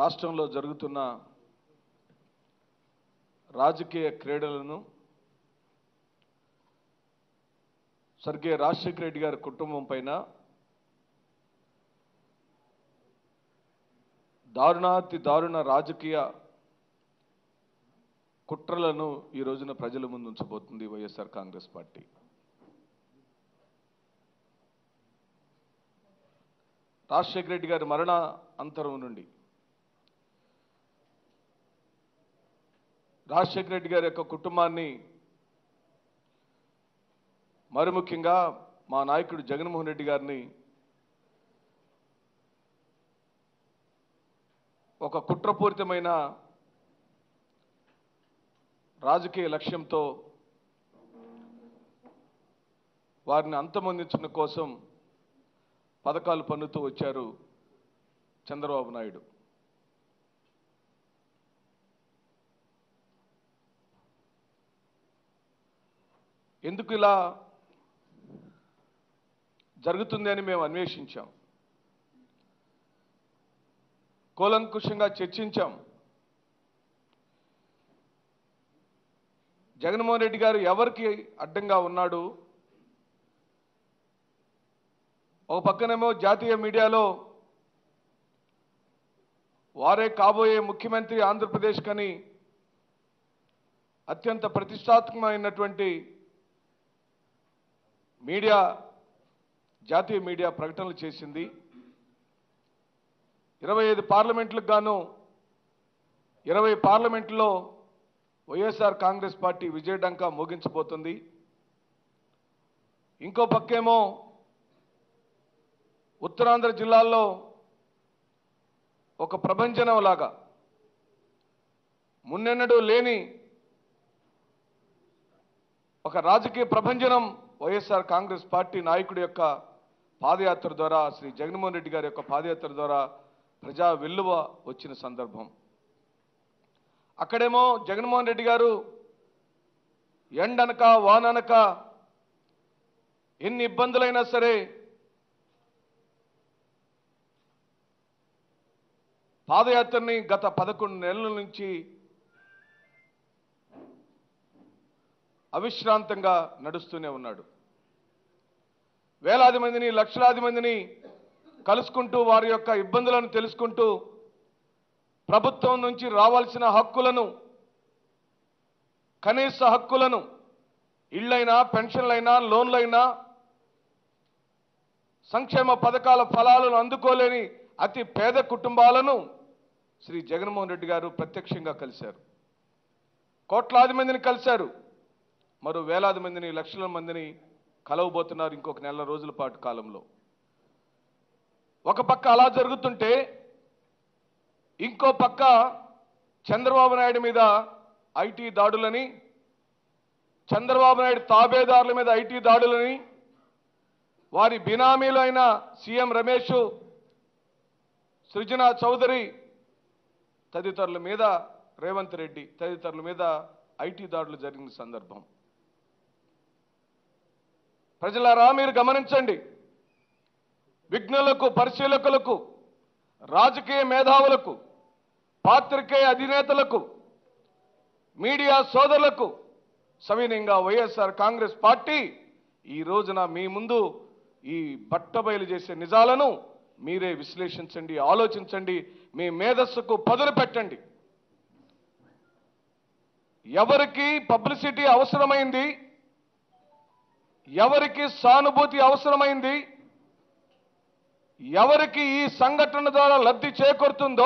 రాష్ట్రంలో జరుగుతున్న రాజకీయ క్రీడలను స్వర్గీయ రాజశేఖర రెడ్డి గారి కుటుంబం పైన దారుణాతి దారుణ రాజకీయ కుట్రలను ఈ రోజున ప్రజల ముందు ఉంచబోతుంది వైఎస్ఆర్ కాంగ్రెస్ పార్టీ రాజశేఖర రెడ్డి గారి మరణ అంతరం నుండి రాజశేఖర రెడ్డి గారి యొక్క కుటుంబాన్ని మరి ముఖ్యంగా మా నాయకుడు జగన్మోహన్ రెడ్డి గారిని ఒక కుట్రపూరితమైన రాజకీయ లక్ష్యంతో వారిని అంతమొందించడం కోసం పథకాలు పన్నుతూ వచ్చారు చంద్రబాబు నాయుడు ఎందుకు ఇలా జరుగుతుంది అని మేము అన్వేషించాం కూలంకుషంగా చర్చించాం జగన్మోహన్ రెడ్డి గారు ఎవరికి అడ్డంగా ఉన్నాడు ఒక పక్కనేమో జాతీయ మీడియాలో వారే కాబోయే ముఖ్యమంత్రి ఆంధ్రప్రదేశ్ కని అత్యంత ప్రతిష్టాత్మకమైనటువంటి మీడియా జాతీయ మీడియా ప్రకటనలు చేసింది ఇరవై ఐదు పార్లమెంట్లకు గాను ఇరవై పార్లమెంట్లో వైఎస్ఆర్ కాంగ్రెస్ పార్టీ విజయడంకా మోగించబోతుంది ఇంకో పక్కేమో ఉత్తరాంధ్ర జిల్లాల్లో ఒక ప్రభంజనం లాగా మున్నెన్నడూ లేని ఒక రాజకీయ ప్రభంజనం వైఎస్ఆర్ కాంగ్రెస్ పార్టీ నాయకుడి యొక్క పాదయాత్ర ద్వారా శ్రీ జగన్మోహన్ రెడ్డి గారి యొక్క పాదయాత్ర ద్వారా ప్రజా వెల్లువ వచ్చిన సందర్భం అక్కడేమో జగన్మోహన్ రెడ్డి గారు ఎండనక వాననక ఎన్ని ఇబ్బందులైనా సరే పాదయాత్రని గత పదకొండు నెలల నుంచి అవిశ్రాంతంగా నడుస్తూనే ఉన్నాడు వేలాది మందిని లక్షలాది మందిని కలుసుకుంటూ వారి యొక్క ఇబ్బందులను తెలుసుకుంటూ ప్రభుత్వం నుంచి రావాల్సిన హక్కులను కనీస హక్కులను ఇళ్ళైనా పెన్షన్లైనా లోన్లైనా సంక్షేమ పథకాల ఫలాలను అందుకోలేని అతి పేద కుటుంబాలను శ్రీ జగన్మోహన్ రెడ్డి గారు ప్రత్యక్షంగా కలిశారు కోట్లాది మందిని కలిశారు మరో వేలాది మందిని లక్షల మందిని కలవబోతున్నారు ఇంకొక నెల రోజుల పాటు కాలంలో ఒక పక్క అలా జరుగుతుంటే ఇంకో పక్క చంద్రబాబు నాయుడు మీద ఐటీ దాడులని చంద్రబాబు నాయుడు తాబేదారుల మీద ఐటీ దాడులని వారి బినామీలు అయిన సీఎం రమేష్ సృజన చౌదరి తదితరుల మీద రేవంత్ రెడ్డి తదితరుల మీద ఐటీ దాడులు జరిగిన సందర్భం ప్రజలారా మీరు గమనించండి విఘ్నులకు పరిశీలకులకు రాజకీయ మేధావులకు పాత్రికేయ అధినేతలకు మీడియా సోదరులకు సవినయంగా వైఎస్ఆర్ కాంగ్రెస్ పార్టీ ఈ రోజున మీ ముందు ఈ బట్టబయలు చేసే నిజాలను మీరే విశ్లేషించండి ఆలోచించండి మీ మేధస్సుకు పదులు పెట్టండి ఎవరికి పబ్లిసిటీ అవసరమైంది ఎవరికి సానుభూతి అవసరమైంది ఎవరికి ఈ సంఘటన ద్వారా లబ్ధి చేకూరుతుందో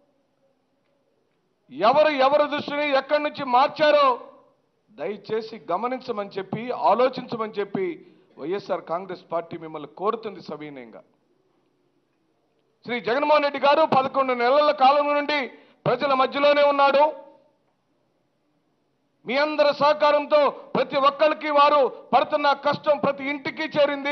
ఎవరు ఎవరి దృష్టిని ఎక్కడి నుంచి మార్చారో దయచేసి గమనించమని చెప్పి ఆలోచించమని చెప్పి వైఎస్ఆర్ కాంగ్రెస్ పార్టీ మిమ్మల్ని కోరుతుంది సవినయంగా శ్రీ జగన్మోహన్ రెడ్డి గారు పదకొండు నెలల కాలం నుండి ప్రజల మధ్యలోనే ఉన్నాడు మీ అందరి సహకారంతో ప్రతి ఒక్కరికి వారు పడుతున్న కష్టం ప్రతి ఇంటికి చేరింది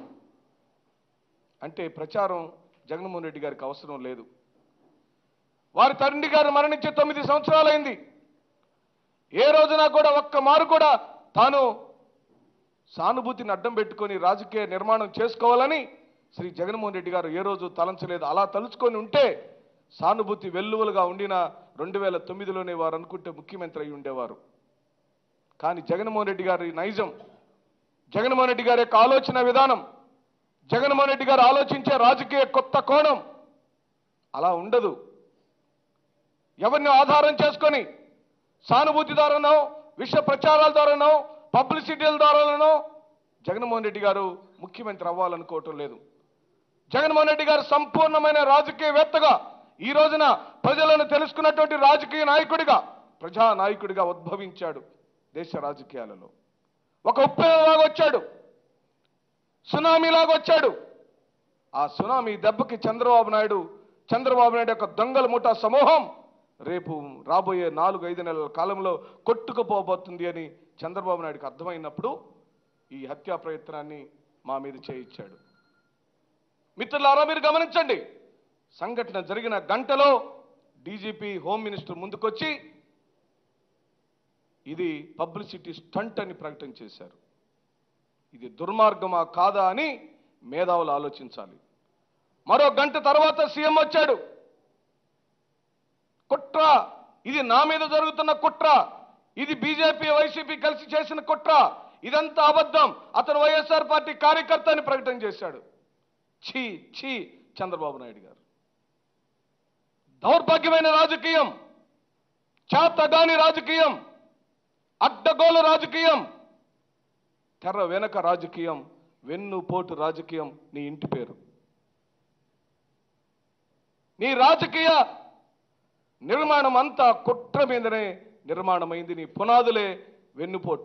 అంటే ప్రచారం జగన్మోహన్ రెడ్డి గారికి అవసరం లేదు వారి తండ్రి గారు మరణించి తొమ్మిది సంవత్సరాలైంది ఏ రోజున కూడా ఒక్క మారు కూడా తాను సానుభూతిని అడ్డం పెట్టుకొని రాజకీయ నిర్మాణం చేసుకోవాలని శ్రీ జగన్మోహన్ రెడ్డి గారు ఏ రోజు తలంచలేదు అలా తలుచుకొని ఉంటే సానుభూతి వెల్లువలుగా ఉండిన రెండు వేల తొమ్మిదిలోనే వారు అనుకుంటే ముఖ్యమంత్రి అయి ఉండేవారు కానీ జగన్మోహన్ రెడ్డి గారి నైజం జగన్మోహన్ రెడ్డి గారి యొక్క ఆలోచన విధానం జగన్మోహన్ రెడ్డి గారు ఆలోచించే రాజకీయ కొత్త కోణం అలా ఉండదు ఎవరిని ఆధారం చేసుకొని సానుభూతి ద్వారానో విష ప్రచారాల ద్వారానో పబ్లిసిటీల ద్వారానో జగన్మోహన్ రెడ్డి గారు ముఖ్యమంత్రి అవ్వాలనుకోవటం లేదు జగన్మోహన్ రెడ్డి గారు సంపూర్ణమైన రాజకీయవేత్తగా ఈ రోజున ప్రజలను తెలుసుకున్నటువంటి రాజకీయ నాయకుడిగా ప్రజా నాయకుడిగా ఉద్భవించాడు దేశ రాజకీయాలలో ఒక ఉప్పెనలాగా వచ్చాడు సునామీలాగా వచ్చాడు ఆ సునామీ దెబ్బకి చంద్రబాబు నాయుడు చంద్రబాబు నాయుడు యొక్క దొంగల ముఠా సమూహం రేపు రాబోయే నాలుగు ఐదు నెలల కాలంలో కొట్టుకుపోబోతుంది అని చంద్రబాబు నాయుడుకి అర్థమైనప్పుడు ఈ హత్యా ప్రయత్నాన్ని మా మీద చేయించాడు మిత్రులారా మీరు గమనించండి సంఘటన జరిగిన గంటలో డీజీపీ హోమ్ మినిస్టర్ ముందుకొచ్చి ఇది పబ్లిసిటీ స్టంట్ అని ప్రకటన చేశారు ఇది దుర్మార్గమా కాదా అని మేధావులు ఆలోచించాలి మరో గంట తర్వాత సీఎం వచ్చాడు కుట్ర ఇది నా మీద జరుగుతున్న కుట్ర ఇది బీజేపీ వైసీపీ కలిసి చేసిన కుట్ర ఇదంతా అబద్ధం అతను వైఎస్ఆర్ పార్టీ కార్యకర్త అని ప్రకటన చేశాడు ఛీ ఛీ చంద్రబాబు నాయుడు గారు దౌర్భాగ్యమైన రాజకీయం చేతగాని రాజకీయం అడ్డగోలు రాజకీయం తెర వెనక రాజకీయం వెన్నుపోటు రాజకీయం నీ ఇంటి పేరు నీ రాజకీయ నిర్మాణం అంతా కుట్ర మీదనే నిర్మాణమైంది నీ పునాదులే వెన్నుపోటు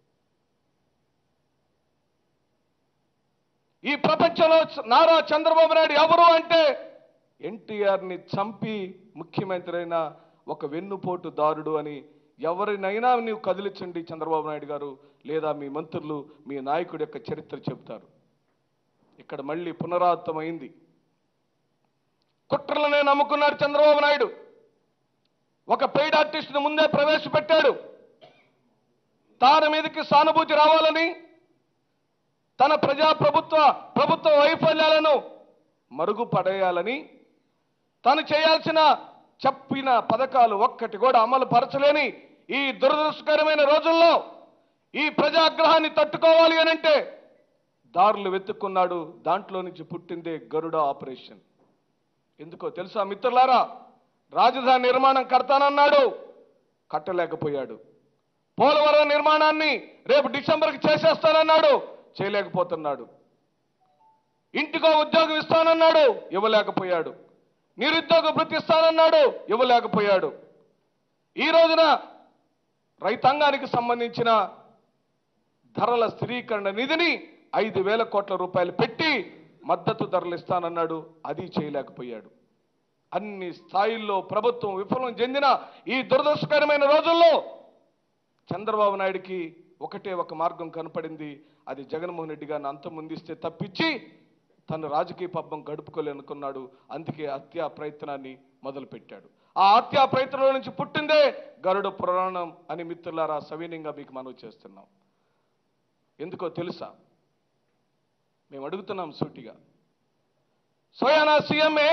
ఈ ప్రపంచంలో నారా చంద్రబాబు నాయుడు ఎవరు అంటే ఎన్టీఆర్ని చంపి ముఖ్యమంత్రి అయిన ఒక వెన్నుపోటు దారుడు అని ఎవరినైనా నీవు కదిలించండి చంద్రబాబు నాయుడు గారు లేదా మీ మంత్రులు మీ నాయకుడి యొక్క చరిత్ర చెబుతారు ఇక్కడ మళ్ళీ పునరావృతమైంది కుట్రలనే నమ్ముకున్నాడు చంద్రబాబు నాయుడు ఒక పెయిడ్ ఆర్టిస్ట్ని ముందే ప్రవేశపెట్టాడు తాన మీదకి సానుభూతి రావాలని తన ప్రజా ప్రభుత్వ ప్రభుత్వ వైఫల్యాలను మరుగుపడేయాలని తను చేయాల్సిన చెప్పిన పథకాలు ఒక్కటి కూడా అమలు పరచలేని ఈ దురదృష్టకరమైన రోజుల్లో ఈ ప్రజాగ్రహాన్ని తట్టుకోవాలి అని అంటే దారులు వెతుక్కున్నాడు దాంట్లో నుంచి పుట్టిందే గరుడ ఆపరేషన్ ఎందుకో తెలుసా మిత్రులారా రాజధాని నిర్మాణం కడతానన్నాడు కట్టలేకపోయాడు పోలవరం నిర్మాణాన్ని రేపు డిసెంబర్కి చేసేస్తానన్నాడు చేయలేకపోతున్నాడు ఇంటికో ఉద్యోగం ఇస్తానన్నాడు ఇవ్వలేకపోయాడు నిరుద్యోగ వృత్తి ఇస్తానన్నాడు ఇవ్వలేకపోయాడు ఈ రోజున రైతాంగానికి సంబంధించిన ధరల స్థిరీకరణ నిధిని ఐదు వేల కోట్ల రూపాయలు పెట్టి మద్దతు ధరలు ఇస్తానన్నాడు అది చేయలేకపోయాడు అన్ని స్థాయిల్లో ప్రభుత్వం విఫలం చెందిన ఈ దురదృష్టకరమైన రోజుల్లో చంద్రబాబు నాయుడికి ఒకటే ఒక మార్గం కనపడింది అది జగన్మోహన్ రెడ్డి గారిని అంతమొందిస్తే తప్పించి తను రాజకీయ పబ్బం గడుపుకోలేనుకున్నాడు అందుకే హత్యా ప్రయత్నాన్ని మొదలుపెట్టాడు ఆ హత్యా ప్రయత్నంలో నుంచి పుట్టిందే గరుడ పురాణం అని మిత్రులారా సవినయంగా మీకు మనవి చేస్తున్నాం ఎందుకో తెలుసా మేము అడుగుతున్నాం సూటిగా స్వయానా సీఎంఏ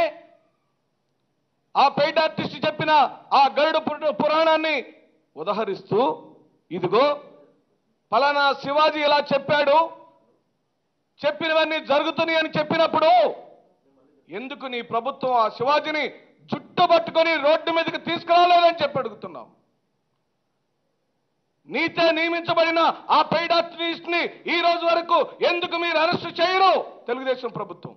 ఆ పెయిడ్ ఆర్టిస్ట్ చెప్పిన ఆ గరుడ పుర- పురాణాన్ని ఉదహరిస్తూ ఇదిగో ఫలానా శివాజీ ఇలా చెప్పాడు చెప్పినవన్నీ జరుగుతున్నాయి అని చెప్పినప్పుడు ఎందుకు నీ ప్రభుత్వం ఆ శివాజీని జుట్టు పట్టుకొని రోడ్డు మీదకి తీసుకురాలేదని చెప్పి అడుగుతున్నాం నీతే నియమించబడిన ఆ పెయిడ్ ఆర్టిస్ట్ ని ఈ రోజు వరకు ఎందుకు మీరు అరెస్ట్ చేయరు తెలుగుదేశం ప్రభుత్వం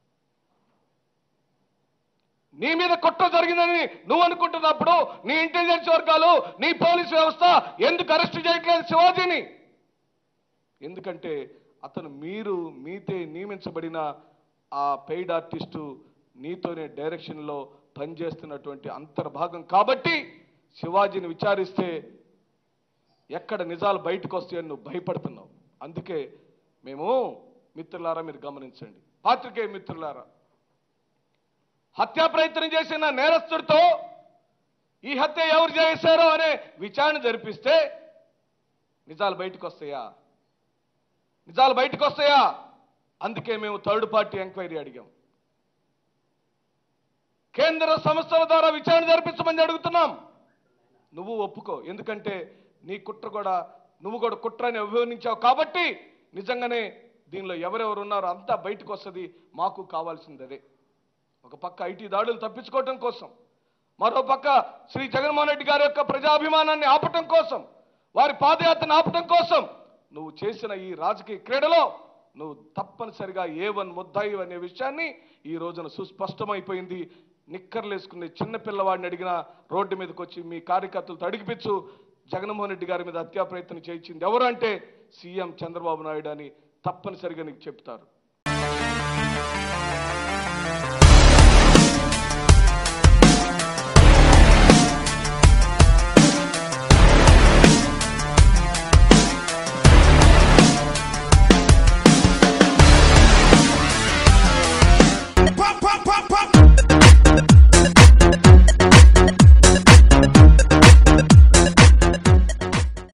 నీ మీద కుట్ర జరిగిందని నువ్వు అనుకుంటున్నప్పుడు నీ ఇంటెలిజెన్స్ వర్గాలు నీ పోలీస్ వ్యవస్థ ఎందుకు అరెస్ట్ చేయట్లేదు శివాజీని ఎందుకంటే అతను మీరు మీతే నియమించబడిన ఆ పెయిడ్ ఆర్టిస్టు నీతోనే డైరెక్షన్లో పనిచేస్తున్నటువంటి అంతర్భాగం కాబట్టి శివాజీని విచారిస్తే ఎక్కడ నిజాలు బయటకు వస్తాయని నువ్వు భయపడుతున్నావు అందుకే మేము మిత్రులారా మీరు గమనించండి పాత్రికేయ మిత్రులారా హత్యా ప్రయత్నం చేసిన నేరస్తుడితో ఈ హత్య ఎవరు చేశారో అనే విచారణ జరిపిస్తే నిజాలు బయటకు వస్తాయా నిజాలు బయటకు వస్తాయా అందుకే మేము థర్డ్ పార్టీ ఎంక్వైరీ అడిగాం కేంద్ర సంస్థల ద్వారా విచారణ జరిపించమని అడుగుతున్నాం నువ్వు ఒప్పుకో ఎందుకంటే నీ కుట్ర కూడా నువ్వు కూడా కుట్రని అభివర్ణించావు కాబట్టి నిజంగానే దీనిలో ఎవరెవరు ఉన్నారో అంతా బయటకు వస్తుంది మాకు కావాల్సింది అదే ఒక పక్క ఐటీ దాడులు తప్పించుకోవటం కోసం మరో పక్క శ్రీ జగన్మోహన్ రెడ్డి గారి యొక్క ప్రజాభిమానాన్ని ఆపటం కోసం వారి పాదయాత్రను ఆపటం కోసం నువ్వు చేసిన ఈ రాజకీయ క్రీడలో నువ్వు తప్పనిసరిగా ఏ వన్ ముద్దాయి అనే విషయాన్ని ఈ రోజున సుస్పష్టమైపోయింది నిక్కర్లేసుకునే చిన్న పిల్లవాడిని అడిగిన రోడ్డు మీదకి వచ్చి మీ కార్యకర్తలతో అడిగిపించు జగన్మోహన్ రెడ్డి గారి మీద హత్యా ప్రయత్నం చేయించింది ఎవరు అంటే సీఎం చంద్రబాబు నాయుడు అని తప్పనిసరిగా నీకు చెప్తారు